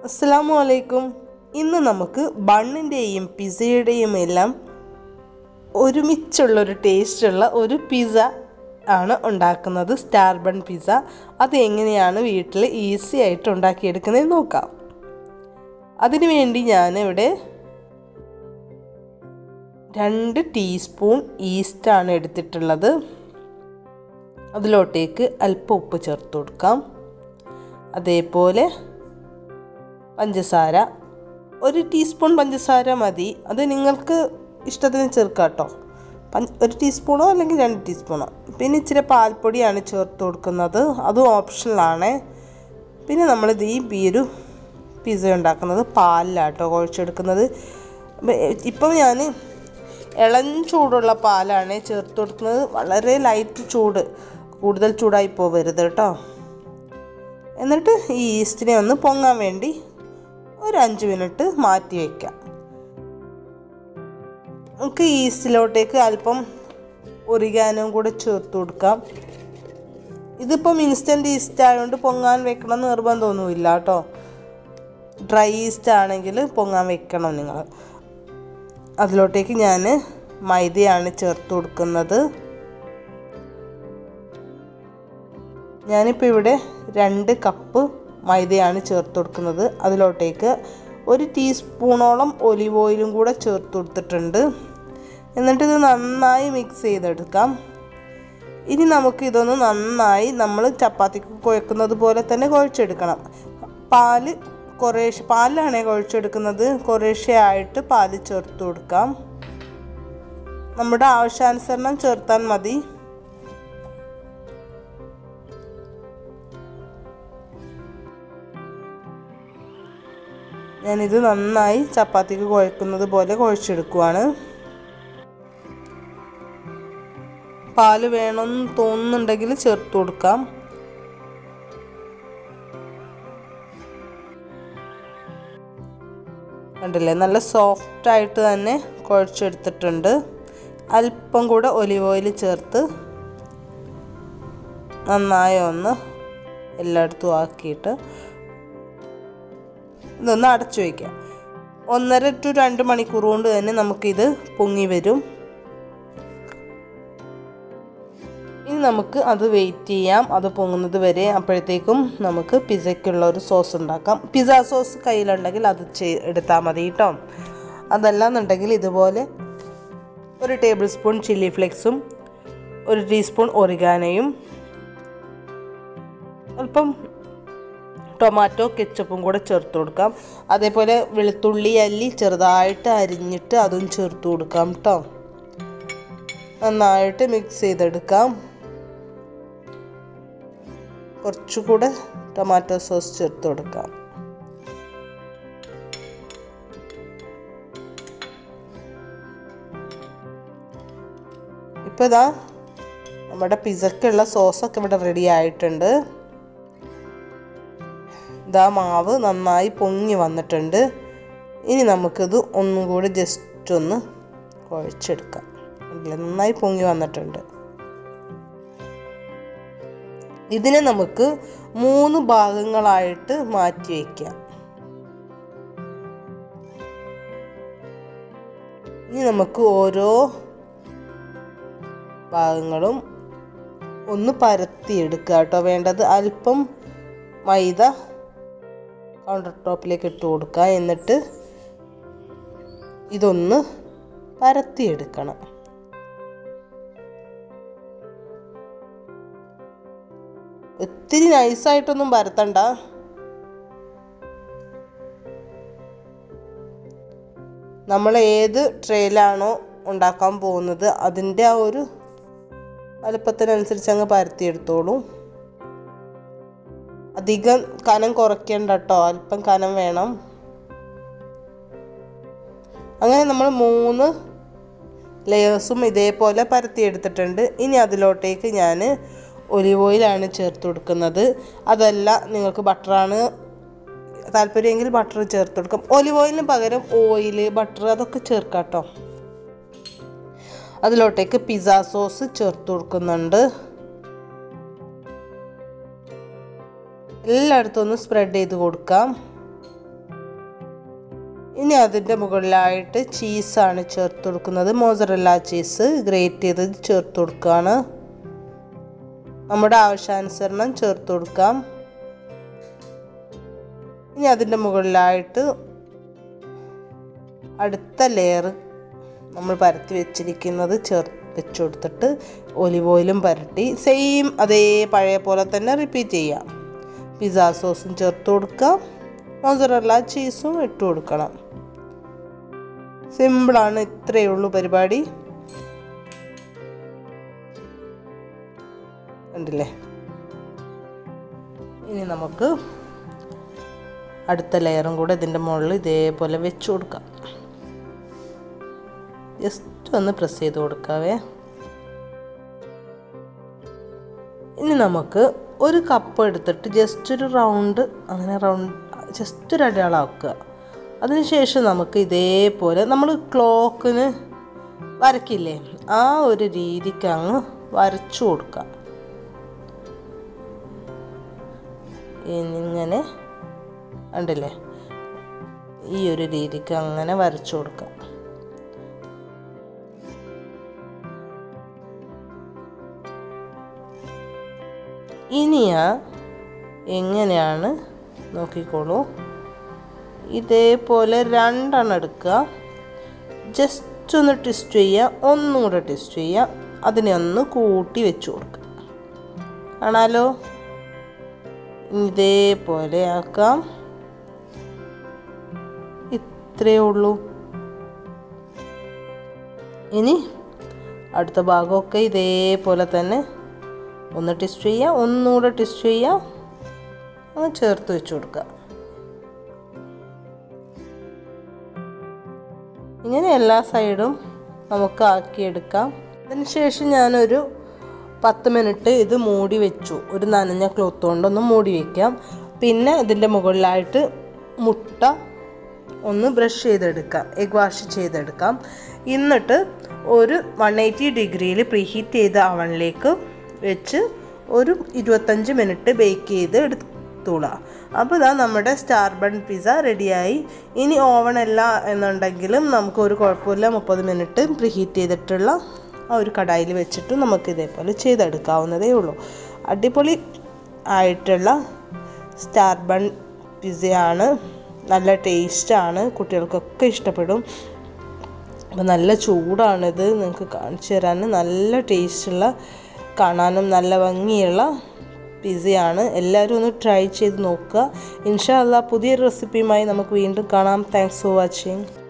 അസ്സാമു അലൈക്കും ഇന്ന് നമുക്ക് ബണ്ണിൻ്റെയും പിസയുടെയും എല്ലാം ഒരുമിച്ചുള്ളൊരു ടേസ്റ്റുള്ള ഒരു പിസ്സ ആണ് ഉണ്ടാക്കുന്നത് സ്റ്റാർ ബൺ പിസ്സ അത് എങ്ങനെയാണ് വീട്ടിൽ ഈസി ആയിട്ട് ഉണ്ടാക്കിയെടുക്കുന്നത് നോക്കാം അതിനു വേണ്ടി ഞാനിവിടെ രണ്ട് ടീസ്പൂൺ ഈസ്റ്റാണ് എടുത്തിട്ടുള്ളത് അതിലോട്ടേക്ക് അല്പം ഉപ്പ് ചേർത്ത് കൊടുക്കാം അതേപോലെ പഞ്ചസാര ഒരു ടീസ്പൂൺ പഞ്ചസാര മതി അത് നിങ്ങൾക്ക് ഇഷ്ടത്തിന് ചേർക്കാം കേട്ടോ ഒരു ടീസ്പൂണോ അല്ലെങ്കിൽ രണ്ട് ടീസ്പൂണോ പിന്നെ ഇച്ചിരി പാൽപ്പൊടിയാണ് ചേർത്ത് കൊടുക്കുന്നത് അതും ഓപ്ഷണലാണ് പിന്നെ നമ്മളിത് ഈ ഈ ഒരു പിസ്സ ഉണ്ടാക്കുന്നത് പാലിലാട്ടോ കുഴച്ചെടുക്കുന്നത് ഇപ്പം ഞാൻ ഇളം ചൂടുള്ള പാലാണ് ചേർത്ത് കൊടുക്കുന്നത് വളരെ ലൈറ്റ് ചൂട് കൂടുതൽ ചൂടായി പോവരുത് കേട്ടോ എന്നിട്ട് ഈ ഈസ്റ്റിനെ ഒന്ന് പൊങ്ങാൻ വേണ്ടി ഒരു അഞ്ച് മിനിറ്റ് മാറ്റി വയ്ക്കാം നമുക്ക് ഈസ്റ്റിലോട്ടേക്ക് അല്പം ഒറിഗാനും കൂടെ ചേർത്ത് കൊടുക്കാം ഇതിപ്പം ഇൻസ്റ്റൻറ്റ് ഈസ്റ്റ് ആയതുകൊണ്ട് പൊങ്ങാൻ വെക്കണം എന്ന് നിർബന്ധമൊന്നുമില്ല കേട്ടോ ഡ്രൈ ഈസ്റ്റ് ആണെങ്കിൽ പൊങ്ങാൻ വെക്കണം നിങ്ങൾ അതിലോട്ടേക്ക് ഞാൻ മൈദയാണ് ചേർത്ത് കൊടുക്കുന്നത് ഞാനിപ്പോൾ ഇവിടെ രണ്ട് കപ്പ് മൈദയാണ് ചേർത്ത് കൊടുക്കുന്നത് അതിലോട്ടേക്ക് ഒരു ടീസ്പൂണോളം ഒലിവ് ഓയിലും കൂടെ ചേർത്ത് കൊടുത്തിട്ടുണ്ട് എന്നിട്ട് ഇത് നന്നായി മിക്സ് ചെയ്തെടുക്കാം ഇനി നമുക്ക് ഇതൊന്ന് നന്നായി നമ്മൾ ചപ്പാത്തിക്ക് കുഴക്കുന്നത് പോലെ തന്നെ കുഴച്ചെടുക്കണം പാല് കുറേശ്ശെ പാലാണ് കുഴച്ചെടുക്കുന്നത് കുറേശ്ശെ ആയിട്ട് പാല് ചേർത്ത് കൊടുക്കാം നമ്മുടെ ആവശ്യാനുസരണം ചേർത്താൽ മതി ഞാനിത് നന്നായി ചപ്പാത്തിക്ക് കുഴക്കുന്നത് പോലെ കുഴച്ചെടുക്കുവാണ് പാല് വേണമെന്ന് തോന്നുന്നുണ്ടെങ്കിൽ ചേർത്ത് കൊടുക്കാം കണ്ടില്ലേ നല്ല സോഫ്റ്റ് ആയിട്ട് തന്നെ കുഴച്ചെടുത്തിട്ടുണ്ട് അല്പം കൂടെ ഒലിവ് ഓയിൽ ചേർത്ത് നന്നായി ഒന്ന് എല്ലായിടത്തും ആക്കിയിട്ട് ഇതൊന്ന് അടച്ചു വയ്ക്കാം ഒന്നര ടു രണ്ട് മണിക്കൂർ കൊണ്ട് തന്നെ നമുക്കിത് പൊങ്ങി വരും ഇനി നമുക്ക് അത് വെയിറ്റ് ചെയ്യാം അത് പൊങ്ങുന്നത് വരെ അപ്പോഴത്തേക്കും നമുക്ക് പിസയ്ക്കുള്ള ഒരു സോസ് ഉണ്ടാക്കാം പിസ്സ സോസ് കയ്യിലുണ്ടെങ്കിൽ അത് ചെയ് എടുത്താൽ മതി കേട്ടോ അതല്ല എന്നുണ്ടെങ്കിൽ ഇതുപോലെ ഒരു ടേബിൾ സ്പൂൺ ചില്ലി ഫ്ലെക്സും ഒരു ടീസ്പൂൺ ഒറിഗാനയും അല്പം ടൊമാറ്റോ കെച്ചപ്പും കൂടെ ചേർത്ത് കൊടുക്കാം അതേപോലെ വെളുത്തുള്ളി അല്ലി ചെറുതായിട്ട് അരിഞ്ഞിട്ട് അതും ചേർത്ത് കൊടുക്കാം കേട്ടോ നന്നായിട്ട് മിക്സ് ചെയ്തെടുക്കാം കുറച്ചുകൂടെ ടൊമാറ്റോ സോസ് ചേർത്ത് കൊടുക്കാം ഇപ്പോൾ ഇതാ നമ്മുടെ പിസക്കുള്ള സോസൊക്കെ ഇവിടെ റെഡി ആയിട്ടുണ്ട് ഇതാ മാവ് നന്നായി പൊങ്ങി വന്നിട്ടുണ്ട് ഇനി നമുക്കിത് ഒന്നും കൂടി ജസ്റ്റ് ഒന്ന് കുഴച്ചെടുക്കാം നന്നായി പൊങ്ങി വന്നിട്ടുണ്ട് ഇതിനെ നമുക്ക് മൂന്ന് ഭാഗങ്ങളായിട്ട് മാറ്റി വയ്ക്കാം ഇനി നമുക്ക് ഓരോ ഭാഗങ്ങളും ഒന്ന് പരത്തിയെടുക്കുക കേട്ടോ വേണ്ടത് അല്പം മൈദ കൗണ്ടർ ടോപ്പിലേക്ക് ഇട്ട് കൊടുക്കുക എന്നിട്ട് ഇതൊന്ന് പരത്തിയെടുക്കണം ഒത്തിരി നൈസായിട്ടൊന്നും പരത്തണ്ട നമ്മൾ ഏത് ട്രെയിലാണോ ഉണ്ടാക്കാൻ പോകുന്നത് അതിൻ്റെ ആ ഒരു വലുപ്പത്തിനനുസരിച്ച് അങ്ങ് പരത്തിയെടുത്തോളൂ അധികം കനം കുറയ്ക്കേണ്ട കേട്ടോ അല്പം കനം വേണം അങ്ങനെ നമ്മൾ മൂന്ന് ലെയേഴ്സും ഇതേപോലെ പരത്തിയെടുത്തിട്ടുണ്ട് ഇനി അതിലോട്ടേക്ക് ഞാൻ ഒലിവ് ഓയിലാണ് ചേർത്ത് കൊടുക്കുന്നത് അതല്ല നിങ്ങൾക്ക് ബട്ടറാണ് താല്പര്യമെങ്കിൽ ബട്ടർ ചേർത്ത് കൊടുക്കാം ഒലിവ് ഓയിലിന് പകരം ഓയിൽ ബട്ടർ അതൊക്കെ ചേർക്കാം കേട്ടോ അതിലോട്ടേക്ക് പിസ്സ സോസ് ചേർത്ത് കൊടുക്കുന്നുണ്ട് എല്ലായിടത്തും ഒന്ന് സ്പ്രെഡ് ചെയ്ത് കൊടുക്കാം ഇനി അതിൻ്റെ മുകളിലായിട്ട് ചീസാണ് ചേർത്ത് കൊടുക്കുന്നത് മോസറല്ല ചീസ് ഗ്രേറ്റ് ചെയ്ത് ചേർത്ത് കൊടുക്കുകയാണ് നമ്മുടെ ആവശ്യാനുസരണം ചേർത്ത് കൊടുക്കാം ഇനി അതിൻ്റെ മുകളിലായിട്ട് അടുത്ത ലെയർ നമ്മൾ പരത്തി വെച്ചിരിക്കുന്നത് ചേർത്ത് വെച്ച് കൊടുത്തിട്ട് ഒലിവ് ഓയിലും പരട്ടി സെയിം അതേ പഴയ പോലെ തന്നെ റിപ്പീറ്റ് ചെയ്യാം പിസ്സ സോസും ചേർത്ത് കൊടുക്കാം മോസറല്ല ചീസും ഇട്ട് കൊടുക്കണം സിമ്പിളാണ് ഇത്രയേ ഉള്ളൂ പരിപാടി കണ്ടില്ലേ ഇനി നമുക്ക് അടുത്ത ലെയറും കൂടെ ഇതിൻ്റെ മുകളിൽ ഇതേപോലെ വെച്ച് കൊടുക്കാം ജസ്റ്റ് ഒന്ന് പ്രസ് ചെയ്ത് കൊടുക്കാവേ ഇനി നമുക്ക് ഒരു കപ്പ് എടുത്തിട്ട് ജസ്റ്റ് ഒരു റൗണ്ട് അങ്ങനെ റൗണ്ട് ജസ്റ്റ് ഒരു അടയാളാക്കുക അതിനുശേഷം നമുക്ക് ഇതേപോലെ നമ്മൾ ക്ലോക്കിന് വരയ്ക്കില്ലേ ആ ഒരു രീതിക്ക് അങ്ങ് വരച്ചു കൊടുക്കാം ഇങ്ങനെ കണ്ടില്ലേ ഈ ഒരു രീതിക്ക് അങ്ങനെ വരച്ചു കൊടുക്കാം ഇനിയാ എങ്ങനെയാണ് നോക്കിക്കോളൂ ഇതേപോലെ രണ്ടെണ്ണം എടുക്കുക ജസ്റ്റ് ഒന്ന് ട്വിസ്റ്റ് ചെയ്യുക ഒന്നും കൂടെ ട്വിസ്റ്റ് ചെയ്യുക അതിനെ ഒന്ന് കൂട്ടി വെച്ച് കൊടുക്കുക കാണാലോ ഇതേപോലെ ആക്കാം ഇത്രയേ ഉള്ളൂ ഇനി അടുത്ത ഭാഗമൊക്കെ ഇതേപോലെ തന്നെ ഒന്ന് ട്വിസ്റ്റ് ചെയ്യുക ഒന്നുകൂടെ ട്വിസ്റ്റ് ചെയ്യുക ഒന്ന് ചേർത്ത് വെച്ച് കൊടുക്കുക ഇങ്ങനെ എല്ലാ സൈഡും നമുക്ക് ആക്കിയെടുക്കാം അതിനുശേഷം ഞാനൊരു പത്ത് മിനിറ്റ് ഇത് മൂടി വെച്ചു ഒരു നനഞ്ഞ ക്ലോത്ത് കൊണ്ടൊന്ന് മൂടി വയ്ക്കാം പിന്നെ ഇതിൻ്റെ മുകളിലായിട്ട് മുട്ട ഒന്ന് ബ്രഷ് ചെയ്തെടുക്കാം എഗ് വാഷ് ചെയ്തെടുക്കാം എന്നിട്ട് ഒരു വൺ എയ്റ്റി ഡിഗ്രിയിൽ പ്രീഹീറ്റ് ചെയ്ത അവണിലേക്ക് വെച്ച് ഒരു ഇരുപത്തഞ്ച് മിനിറ്റ് ബേക്ക് ചെയ്ത് എടുത്തോളാം അപ്പോൾ ഇതാ നമ്മുടെ സ്റ്റാർ ബൺ പിസ്സ റെഡിയായി ഇനി ഓവൺ അല്ല എന്നുണ്ടെങ്കിലും നമുക്ക് ഒരു കുഴപ്പമില്ല മുപ്പത് മിനിറ്റ് പ്രീഹീറ്റ് ചെയ്തിട്ടുള്ള ആ ഒരു കടായിൽ വെച്ചിട്ട് നമുക്ക് ഇതേപോലെ ചെയ്തെടുക്കാവുന്നതേ ഉള്ളൂ അടിപൊളി ആയിട്ടുള്ള സ്റ്റാർ ബൺ പിസ്സയാണ് നല്ല ടേസ്റ്റാണ് കുട്ടികൾക്കൊക്കെ ഇഷ്ടപ്പെടും അപ്പോൾ നല്ല ചൂടാണിത് നിങ്ങൾക്ക് കാണിച്ചു തരാൻ നല്ല ടേസ്റ്റുള്ള കാണാനും നല്ല ഭംഗിയുള്ള പിസയാണ് എല്ലാവരും ഒന്ന് ട്രൈ ചെയ്ത് നോക്കുക ഇൻഷാ അല്ലാ പുതിയൊരു റെസിപ്പിയുമായി നമുക്ക് വീണ്ടും കാണാം താങ്ക്സ് ഫോർ വാച്ചിങ്